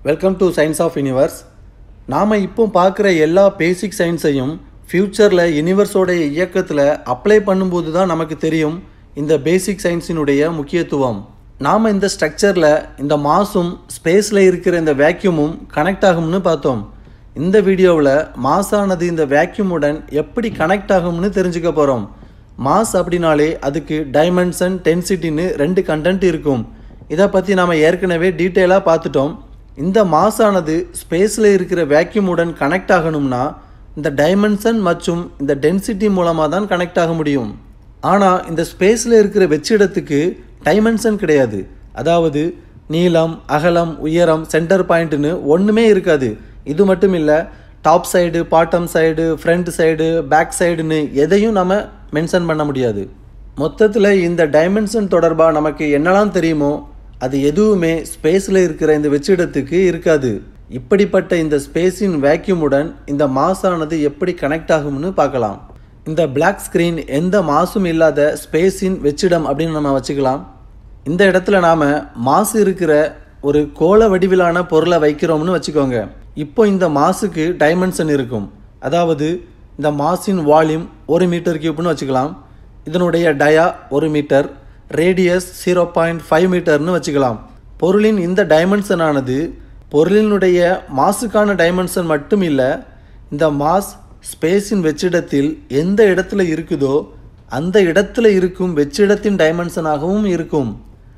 welcome to science of universe நாம் இப்போ பார்க்குற எல்லா பேசிக் சயின்ஸையும் ஃப்யூச்சரில் யூனிவர்ஸோடைய இயக்கத்தில் அப்ளை பண்ணும்போது தான் நமக்கு தெரியும் இந்த பேசிக் சயின்ஸினுடைய முக்கியத்துவம் நாம் இந்த ஸ்ட்ரக்சரில் இந்த மாஸும் ஸ்பேஸில் இருக்கிற இந்த வேக்யூமும் கனெக்ட் ஆகும்னு பார்த்தோம் இந்த வீடியோவில் மாஸானது இந்த வேக்யூமுடன் எப்படி கனெக்ட் ஆகும்னு தெரிஞ்சுக்க போகிறோம் மாஸ் அப்படின்னாலே அதுக்கு டைமென்ஷன் டென்சிட்டின்னு ரெண்டு கண்டென்ட் இருக்கும் இதை பற்றி நாம் ஏற்கனவே டீட்டெயிலாக பார்த்துட்டோம் இந்த மாஸானது ஸ்பேஸில் இருக்கிற வேக்யூமுடன் கனெக்ட் ஆகணும்னா இந்த டைமென்ஷன் மற்றும் இந்த டென்சிட்டி மூலமாக தான் கனெக்ட் ஆக முடியும் ஆனால் இந்த ஸ்பேஸில் இருக்கிற வெற்றிடத்துக்கு டைமென்ஷன் கிடையாது அதாவது நீளம் அகலம் உயரம் சென்டர் பாயிண்ட்னு ஒன்றுமே இருக்காது இது மட்டும் இல்லை top side bottom side front side back சைடுன்னு எதையும் நம்ம மென்ஷன் பண்ண முடியாது மொத்தத்தில் இந்த டைமென்ஷன் தொடர்பாக நமக்கு என்னெல்லாம் தெரியுமோ அது எதுவுமே ஸ்பேஸில் இருக்கிற இந்த வெற்றிடத்துக்கு இருக்காது இப்படிப்பட்ட இந்த ஸ்பேஸின் வேக்யூமுடன் இந்த மாஸானது எப்படி கனெக்ட் ஆகும்னு பார்க்கலாம் இந்த பிளாக் ஸ்க்ரீன் எந்த மாசும் இல்லாத ஸ்பேஸின் வெற்றிடம் அப்படின்னு நம்ம வச்சுக்கலாம் இந்த இடத்துல நாம் மாசு இருக்கிற ஒரு கோள வடிவிலான பொருளை வைக்கிறோம்னு வச்சுக்கோங்க இப்போ இந்த மாசுக்கு டைமென்ஷன் இருக்கும் அதாவது இந்த மாசின் வால்யூம் ஒரு மீட்டர் கியூப்னு வச்சுக்கலாம் இதனுடைய டயா ஒரு metre radius zero point five மீட்டர்னு வச்சுக்கலாம் பொருளின் இந்த டைமென்ஷனானது பொருளினுடைய மாசுக்கான டைமென்ஷன் மட்டும் இல்லை இந்த மாஸ் ஸ்பேஸின் வெற்றிடத்தில் எந்த இடத்துல இருக்குதோ அந்த இடத்துல இருக்கும் வெற்றிடத்தின் டைமென்ஷனாகவும் இருக்கும்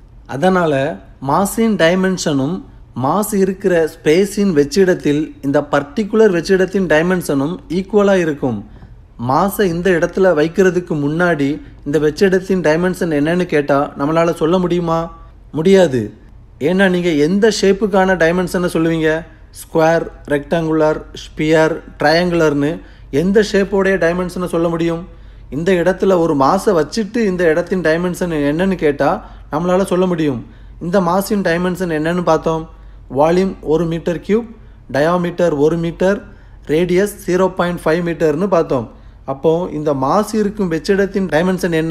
அதனால் மாஸின் டைமென்ஷனும் மாஸ் இருக்கிற ஸ்பேஸின் வெற்றிடத்தில் இந்த பர்டிகுலர் வெற்றிடத்தின் டைமென்ஷனும் ஈக்குவலாக இருக்கும் மாஸை இந்த இடத்துல வைக்கிறதுக்கு முன்னாடி இந்த வெற்றிடத்தின் டைமென்ஷன் என்னன்னு கேட்டால் நம்மளால் சொல்ல முடியுமா முடியாது ஏன்னா நீங்கள் எந்த ஷேப்புக்கான டைமென்ஷனை சொல்லுவீங்க ஸ்கொயர் ரெக்டாங்குலர் ஸ்பியர் ட்ரையாங்குலர்னு எந்த ஷேப்போடைய டைமென்ஷனை சொல்ல முடியும் இந்த இடத்துல ஒரு மாசை வச்சுட்டு இந்த இடத்தின் டைமென்ஷன் என்னன்னு கேட்டால் நம்மளால் சொல்ல முடியும் இந்த மாசின் டைமென்ஷன் என்னன்னு பார்த்தோம் வால்யூம் ஒரு மீட்டர் கியூப் டயாமீட்டர் ஒரு metre radius zero point five மீட்டர்னு பார்த்தோம் அப்போது இந்த மாசு இருக்கும் வெற்றிடத்தின் டைமென்ஷன் என்ன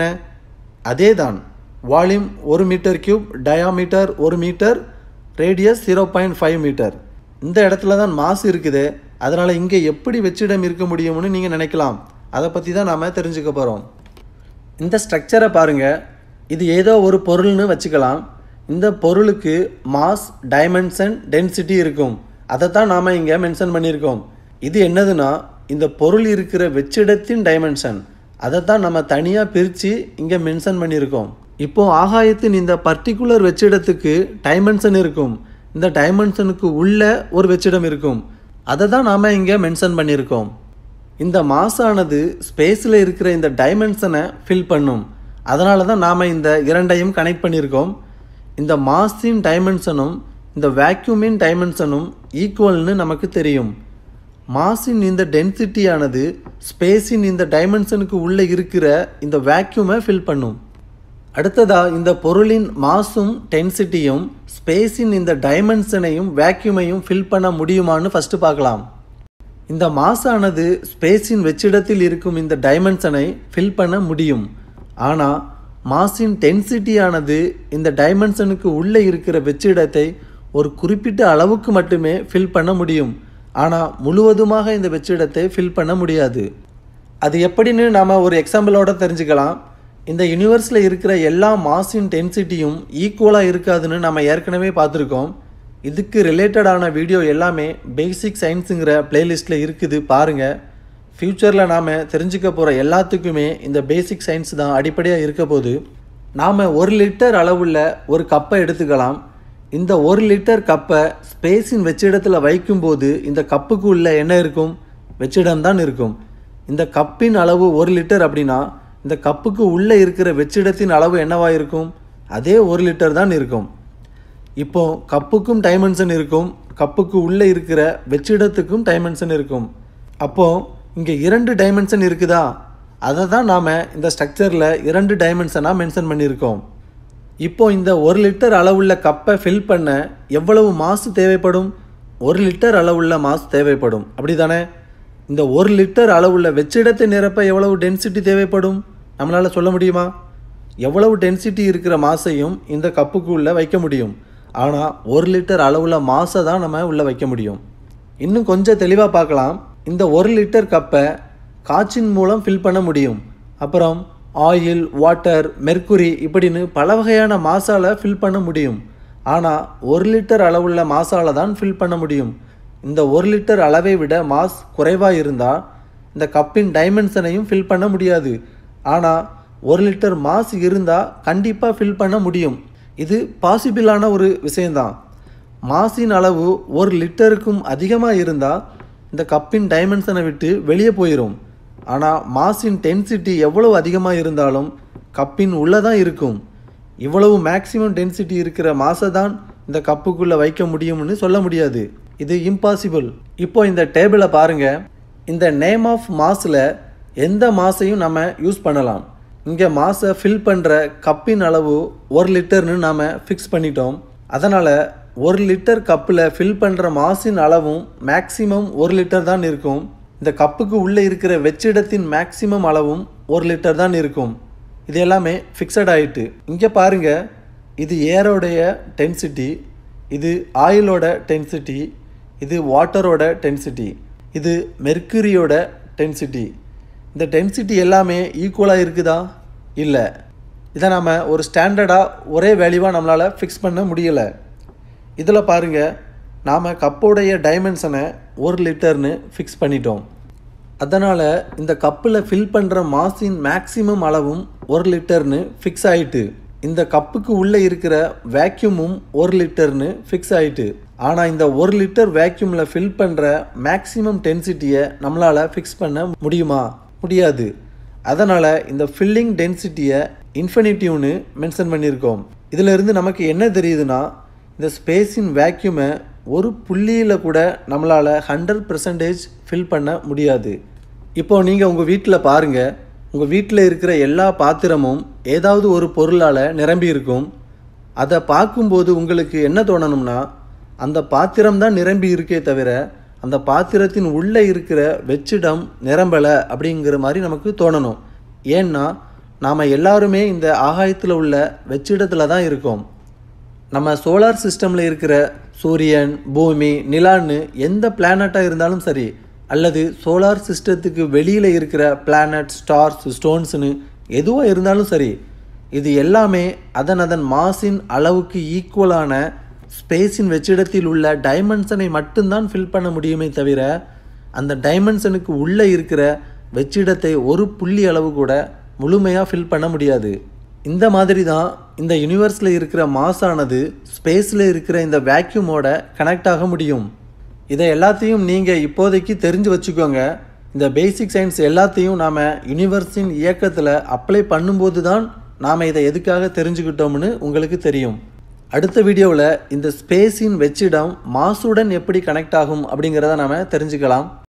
அதே தான் வால்யூம் ஒரு மீட்டர் கியூப் டயாமீட்டர் ஒரு metre radius zero point five metre இந்த இடத்துல தான் மாசு இருக்குது அதனால் இங்கே எப்படி வெற்றிடம் இருக்க முடியும்னு நீங்கள் நினைக்கலாம் அதை பற்றி தான் நாம் தெரிஞ்சுக்க போகிறோம் இந்த ஸ்ட்ரக்சரை பாருங்கள் இது ஏதோ ஒரு பொருள்னு வச்சுக்கலாம் இந்த பொருளுக்கு மாஸ் டைமென்ஷன் டென்சிட்டி இருக்கும் அதை தான் நாம் இங்கே மென்ஷன் பண்ணியிருக்கோம் இது என்னதுன்னா இந்த பொருள் இருக்கிற வெற்றிடத்தின் டைமென்ஷன் அதை தான் நம்ம தனியாக பிரித்து இங்கே மென்ஷன் பண்ணியிருக்கோம் இப்போ ஆகாயத்தின் இந்த பர்டிகுலர் வெற்றிடத்துக்கு டைமென்ஷன் இருக்கும் இந்த டைமென்ஷனுக்கு உள்ள ஒரு வெற்றிடம் இருக்கும் அதை தான் நாம் இங்கே மென்ஷன் பண்ணியிருக்கோம் இந்த மாசானது ஸ்பேஸில் இருக்கிற இந்த டைமென்ஷனை ஃபில் பண்ணும் அதனால தான் நாம் இந்த இரண்டையும் கனெக்ட் பண்ணியிருக்கோம் இந்த மாஸின் டைமென்ஷனும் இந்த வேக்யூமின் டைமென்ஷனும் ஈக்குவல்னு நமக்கு தெரியும் மாஸின் இந்த டென்சிட்டியானது ஸ்பேஸின் இந்த டைமென்ஷனுக்கு உள்ளே இருக்கிற இந்த வேக்யூமை ஃபில் பண்ணும் அடுத்ததாக இந்த பொருளின் மாஸும் டென்சிட்டியும் ஸ்பேஸின் இந்த டைமென்ஷனையும் வேக்யூமையும் ஃபில் பண்ண முடியுமான்னு ஃபஸ்ட்டு பார்க்கலாம் இந்த மாஸானது ஸ்பேஸின் வெற்றிடத்தில் இருக்கும் இந்த டைமென்ஷனை ஃபில் பண்ண முடியும் ஆனால் மாஸின் டென்சிட்டியானது இந்த டைமென்ஷனுக்கு உள்ளே இருக்கிற வெற்றிடத்தை ஒரு குறிப்பிட்ட அளவுக்கு மட்டுமே ஃபில் பண்ண முடியும் ஆனால் முழுவதுமாக இந்த வெற்றிடத்தை ஃபில் பண்ண முடியாது அது எப்படின்னு நாம் ஒரு எக்ஸாம்பிளோட தெரிஞ்சுக்கலாம் இந்த யூனிவர்ஸில் இருக்கிற எல்லா மாஸின் டென்சிட்டியும் ஈக்குவலாக இருக்காதுன்னு நம்ம ஏற்கனவே பார்த்துருக்கோம் இதுக்கு ரிலேட்டடான வீடியோ எல்லாமே பேசிக் சயின்ஸுங்கிற பிளேலிஸ்ட்டில் இருக்குது பாருங்கள் ஃப்யூச்சரில் நாம் தெரிஞ்சுக்க போகிற எல்லாத்துக்குமே இந்த பேசிக் சயின்ஸ் தான் அடிப்படையாக இருக்க போது நாம் ஒரு லிட்டர் அளவுள்ள ஒரு கப்பை எடுத்துக்கலாம் இந்த ஒரு லிட்டர் கப்பை ஸ்பேஸின் வெற்றிடத்தில் வைக்கும்போது இந்த கப்புக்கு உள்ள என்ன இருக்கும் வெற்றிடம் தான் இருக்கும் இந்த கப்பின் அளவு ஒரு லிட்டர் அப்படின்னா இந்த கப்புக்கு உள்ளே இருக்கிற வெற்றிடத்தின் அளவு என்னவாக இருக்கும் அதே ஒரு லிட்டர் தான் இருக்கும் இப்போ கப்புக்கும் டைமென்ஷன் இருக்கும் கப்புக்கு உள்ளே இருக்கிற வெற்றிடத்துக்கும் டைமென்ஷன் இருக்கும் அப்போது இங்கே இரண்டு டைமென்ஷன் இருக்குதா அதை தான் நாம் இந்த ஸ்ட்ரக்சரில் இரண்டு டைமென்ஷனாக மென்ஷன் பண்ணியிருக்கோம் இப்போ இந்த ஒரு லிட்டர் அளவுள்ள கப்பை ஃபில் பண்ண எவ்வளவு மாசு தேவைப்படும் ஒரு லிட்டர் அளவுள்ள மாசு தேவைப்படும் அப்படி தானே இந்த ஒரு லிட்டர் அளவுள்ள வெற்றிடத்தை நிரப்ப எவ்வளவு டென்சிட்டி தேவைப்படும் நம்மளால் சொல்ல முடியுமா எவ்வளவு டென்சிட்டி இருக்கிற மாசையும் இந்த கப்புக்கு உள்ள வைக்க முடியும் ஆனால் ஒரு லிட்டர் அளவுள்ள மாசை தான் நம்ம உள்ளே வைக்க முடியும் இன்னும் கொஞ்சம் தெளிவாக பார்க்கலாம் இந்த ஒரு லிட்டர் கப்பை காற்றின் மூலம் ஃபில் பண்ண முடியும் அப்புறம் ஆயில் வாட்டர் மெர்க்குரி இப்படின்னு பல வகையான மாசால ஃபில் பண்ண முடியும் ஆனால் ஒரு லிட்டர் அளவுள்ள மாசால தான் ஃபில் பண்ண முடியும் இந்த ஒரு லிட்டர் அளவை விட மாஸ் குறைவாக இருந்தால் இந்த கப்பின் டைமென்ஷனையும் ஃபில் பண்ண முடியாது ஆனால் ஒரு லிட்டர் மாஸ் இருந்தால் கண்டிப்பாக ஃபில் பண்ண முடியும் இது பாசிபிளான ஒரு விஷயந்தான் மாசின் அளவு ஒரு லிட்டருக்கும் அதிகமாக இருந்தால் இந்த கப்பின் டைமென்ஷனை விட்டு வெளியே போயிடும் ஆனால் மாசின் டென்சிட்டி எவ்வளவு அதிகமாக இருந்தாலும் கப்பின் உள்ளே தான் இருக்கும் இவ்வளவு மேக்ஸிமம் டென்சிட்டி இருக்கிற மாசை தான் இந்த கப்புக்குள்ளே வைக்க முடியும்னு சொல்ல முடியாது இது இம்பாசிபிள் இப்போ இந்த டேபிளை பாருங்க இந்த நேம் ஆஃப் மாஸில் எந்த மாசையும் நம்ம யூஸ் பண்ணலாம் இங்கே மாசை ஃபில் பண்ணுற கப்பின் அளவு ஒரு லிட்டர்னு நாம் ஃபிக்ஸ் பண்ணிட்டோம் அதனால் ஒரு லிட்டர் கப்பில் ஃபில் பண்ணுற மாசின் அளவும் மேக்ஸிமம் ஒரு லிட்டர் தான் இருக்கும் இந்த கப்புக்கு உள்ளே இருக்கிற வெற்றிடத்தின் மேக்ஸிமம் அளவும் ஒரு லிட்டர் தான் இருக்கும் இது எல்லாமே ஃபிக்ஸட் ஆயிட்டு இங்கே பாருங்க இது ஏரோடைய டென்சிட்டி இது ஆயிலோட டென்சிட்டி இது வாட்டரோட டென்சிட்டி இது மெர்க்குரியோட டென்சிட்டி இந்த டென்சிட்டி எல்லாமே ஈக்குவலாக இருக்குதா இல்லை இதை நம்ம ஒரு ஸ்டாண்டர்டாக ஒரே வேல்யூவாக நம்மளால் ஃபிக்ஸ் பண்ண முடியலை இதில் பாருங்கள் நாம் கப்போடைய டைமென்ஷனை ஒரு லிட்டர்னு ஃபிக்ஸ் பண்ணிட்டோம் அதனால் இந்த கப்பில் ஃபில் பண்ணுற மாசின் மேக்ஸிமம் அளவும் ஒரு லிட்டர்னு ஃபிக்ஸ் ஆயிட்டு இந்த கப்புக்கு உள்ளே இருக்கிற வேக்யூமும் ஒரு லிட்டர்னு ஃபிக்ஸ் ஆயிட்டு ஆனால் இந்த ஒரு லிட்டர் வேக்யூமில் ஃபில் பண்ணுற மேக்ஸிமம் டென்சிட்டியை நம்மளால் ஃபிக்ஸ் பண்ண முடியுமா முடியாது அதனால் இந்த ஃபில்லிங் டென்சிட்டியை இன்ஃபினிட்டிவ்னு மென்ஷன் பண்ணியிருக்கோம் இதிலிருந்து நமக்கு என்ன தெரியுதுன்னா இந்த ஸ்பேஸின் வேக்யூமை ஒரு புள்ளியில் கூட நம்மளால் ஹண்ட்ரட் பர்சன்டேஜ் ஃபில் பண்ண முடியாது இப்போ நீங்கள் உங்கள் வீட்டில் பாருங்கள் உங்கள் வீட்டில் இருக்கிற எல்லா பாத்திரமும் ஏதாவது ஒரு பொருளால் நிரம்பி இருக்கும் அதை பார்க்கும்போது உங்களுக்கு என்ன தோணணும்னா அந்த பாத்திரம் தான் நிரம்பி இருக்கே தவிர அந்த பாத்திரத்தின் உள்ளே இருக்கிற வெற்றிடம் நிரம்பலை அப்படிங்கிற மாதிரி நமக்கு தோணணும் ஏன்னா நாம் எல்லாருமே இந்த ஆகாயத்தில் உள்ள வெற்றிடத்தில் தான் இருக்கோம் நம்ம சோலார் சிஸ்டமில் இருக்கிற சூரியன் பூமி நிலான்னு எந்த பிளானட்டாக இருந்தாலும் சரி அல்லது சோலார் சிஸ்டத்துக்கு வெளியில் இருக்கிற பிளானட் ஸ்டார்ஸ் ஸ்டோன்ஸ்னு எதுவாக இருந்தாலும் சரி இது எல்லாமே அதன் அதன் மாசின் அளவுக்கு ஈக்குவலான ஸ்பேஸின் வெற்றிடத்தில் உள்ள டைமென்ஷனை மட்டும்தான் ஃபில் பண்ண முடியுமே தவிர அந்த டைமென்ஷனுக்கு உள்ளே இருக்கிற வெற்றிடத்தை ஒரு புள்ளி அளவு கூட முழுமையாக ஃபில் பண்ண முடியாது இந்த மாதிரி தான் இந்த யூனிவர்ஸில் இருக்கிற மாஸானது ஸ்பேஸில் இருக்கிற இந்த வேக்யூமோட கனெக்ட் ஆக முடியும் இதை எல்லாத்தையும் நீங்கள் இப்போதைக்கு தெரிஞ்சு வச்சுக்கோங்க இந்த பேசிக் சயின்ஸ் எல்லாத்தையும் நாம் யூனிவர்ஸின் இயக்கத்தில் அப்ளை பண்ணும்போது தான் நாம் இதை எதுக்காக தெரிஞ்சுக்கிட்டோம்னு உங்களுக்கு தெரியும் அடுத்த வீடியோவில் இந்த ஸ்பேஸின் வெற்றிடம் மாசுடன் எப்படி கனெக்ட் ஆகும் அப்படிங்கிறத நாம் தெரிஞ்சுக்கலாம்